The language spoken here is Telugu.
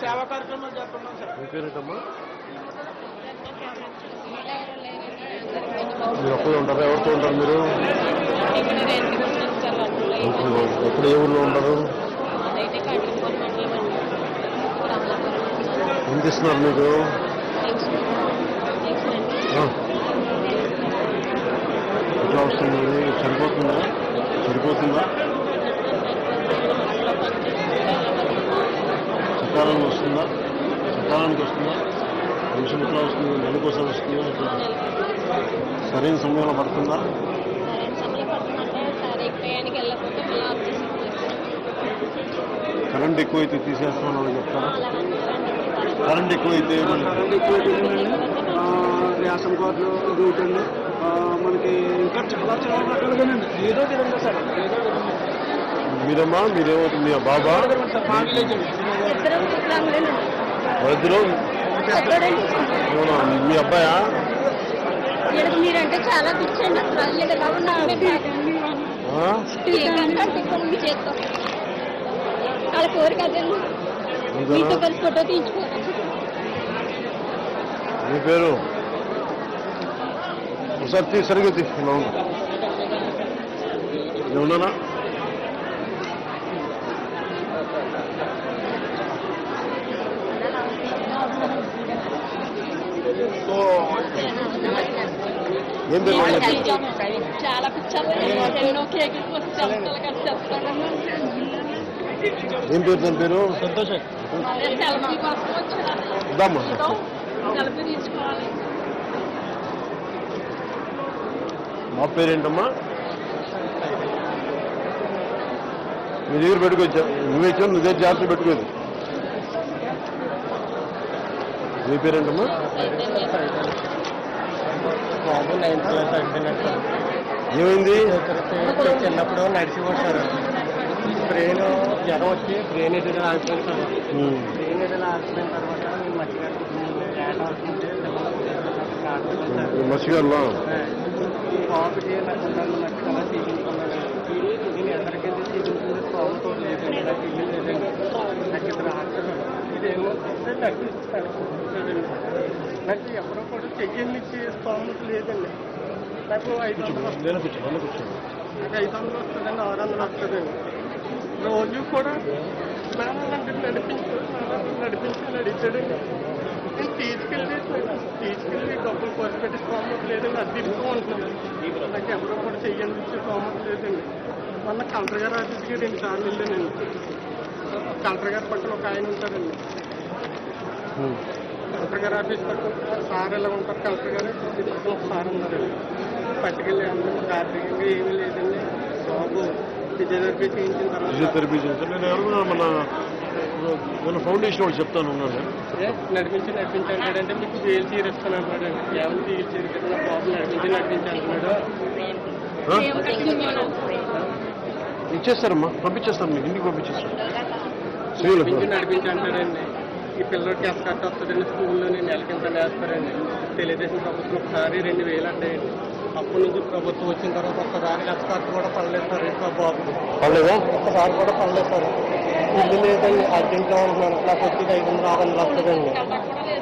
సేవా కార్యక్రమాలు చేస్తున్నాం సార్ మీ పేరేంటమ్మా మీరు ఒక్కడే ఉంటారా ఎవరితో ఉంటారు మీరు ఇప్పుడు ఎప్పుడు ఏ ఊళ్ళో ఉంటారు ఎంత ఇస్తున్నారు మీకు ఆ. ఎట్లా వస్తుంది ఇది? సరిపోతుందా సరిపోతుందా సకాలంలో వస్తుందా సకాలానికి వస్తుందా నిమిషం ఎట్లా వస్తుంది నెలకోసం వస్తుందా ఎట్లా సరైన సమయంలో పడుతుందా కరెంట్ ఎక్కువైతే తీసేస్తామని వాళ్ళు చెప్తారా కరెంట్ ఎక్కువైతే మళ్ళీ కరెంట్ ఎక్కువ బిల్లులండి ఆ, రేషన్ కార్డులు ఇది ఒకటండి ఆ, మనకి ఇంకా చాలా చాలా రకాలుగానండి ఏదో విధంగా సార్ ఏదో విధంగా మీరమ్మా మీరేమో మీ బాబా సార్ మా విలేజ్ అండి వృద్ధులు అవునా? మీ అబ్బాయా మీరంటే చాలా పిచ్చండి అసలు ఎలా ఉన్నాడు ఆ? మీ చేత్తో వాళ్ళ కోరిక అదండి మీతో కలిసి ఫోటో తీయించుకోవాలి మీ పేరు ఒకసారి తీ సరిగ్గా తీసుకున్నాం ఏమన్నానా ఏం పేరు వాళ్ళకి? చాలా పిచ్చాలి ఎన్నో కేకులు పోసి చెప్తాను కానీ చెప్తాను ఏం పేరు దాని పేరు సంతోషం సెల్ఫీ కోసం వచ్చాను ఇద్దామా సెల్ఫీ తీసుకోవాలి మా పేరేంటమ్మా మీ దగ్గర పెట్టుకోవచ్చా నువ్వే ఇచ్చావు నువ్వు దగ్గర జాగ్రత్త పెట్టుకోదు మీ పేరేంటమ్మా బాబు నైన్త్ క్లాస్ అయిపోయినట్టు ఏమైంది చిన్నప్పుడు నడిచి కొట్టారు బ్రెయిన్ జ్వరం వచ్చి బ్రెయిన్ ఎదురు ఆగిపోయింది సార్ ఉమ్. బ్రెయిన్ ఎదురు ఆగిపోయిన తర్వాత నేను మధ్యగా ఏట అవుతుంటే మసిగారులో కాఫీ నాకు నన్ను మధ్యగా తీయించుకున్నాను నేను ఎక్కడికెళ్ళి తీయించుకుంటే ప్రాబ్లమ్తో లేదండి నాకు ఇల్లు లేదండి నాకు ఇద్దరు ఆడతారు ఇదేమో తగ్గిస్తాను నాకు ఎవరో కూడా చెయ్యని స్తోమత లేదండి నాకు ఐదు వందలు వస్తుంది నేను కూర్చో నేను కూర్చో నాకు ఐదు వందలు వస్తుందండి ఆరు వందలు వస్తుందండి రోజు కూడా నాన్న నన్ను నడిపించు నాన్న నడిపించాలని అడిగాడండి నేను తీసుకెళ్ళి తీసుకెళ్ళి డబ్బులు ఖర్చు పెట్టి స్తోమత లేదండి అది తిరుగుతూ ఉంటున్నాను నాకు ఎవరో కూడా చెయ్యని ఇచ్చే స్తోమత లేదండి మొన్న కలెక్టర్ గారు ఆఫీస్కి రెండు సార్లు వెళ్ళానండి కలెక్టర్ గారి పక్కన ఒక ఆయన ఉంటారండి ఉమ్. కలెక్టర్ గారు ఆఫీస్ పక్కన సార్ ఎలా ఉంటారు కలెక్టర్ గారు ఇది పక్కన ఒక సార్ ఉన్నారండి పట్టుకెళ్ళి అందరూ కార్తీకంగా ఏమీ లేదండి బాబు ఫిజియోథెరపీ చేయించిన తర్వాత ఫిజియోథెరపీ చేస్తాను నేను ఎవరు మన మన ఫౌండేషన్ వాళ్ళు చెప్తాను ఉన్నాను ఏ, నడిపించి నడిపించి అంటాడంటే మీకు వేలు తీరేస్తాను అంటాడు ఎవరు తీర్చేది కదా బాబు నడిపించి నడిపించి అంటున్నాడు ఆ? ఇచ్చేస్తారమ్మా పంపించేస్తాను మీకు ఇంటికి పంపించేస్తాను శ్రీలు నడిపించి నడిపించి అంటాడండి ఈ పిల్లలకి ఎస్కట్ వస్తుందండి స్కూల్లో నేను నెలకింత వేస్తారండి తెలుగుదేశం ప్రభుత్వం ఒకసారి రెండు వేలు అంటాయండి అప్పటి నుంచి ప్రభుత్వం వచ్చిన తర్వాత ఒక్కసారి ఎస్కట్ కూడా పడలేదు సార్ ఇంకా బాబు పర్లేదా ఒక్కసారి కూడా పడలేదు సార్ ఇల్లు లేదండి అర్జెంట్గా ఉంటున్నాను నాకు వచ్చి ఐదు వందలు ఆరు వందలు వస్తుందండి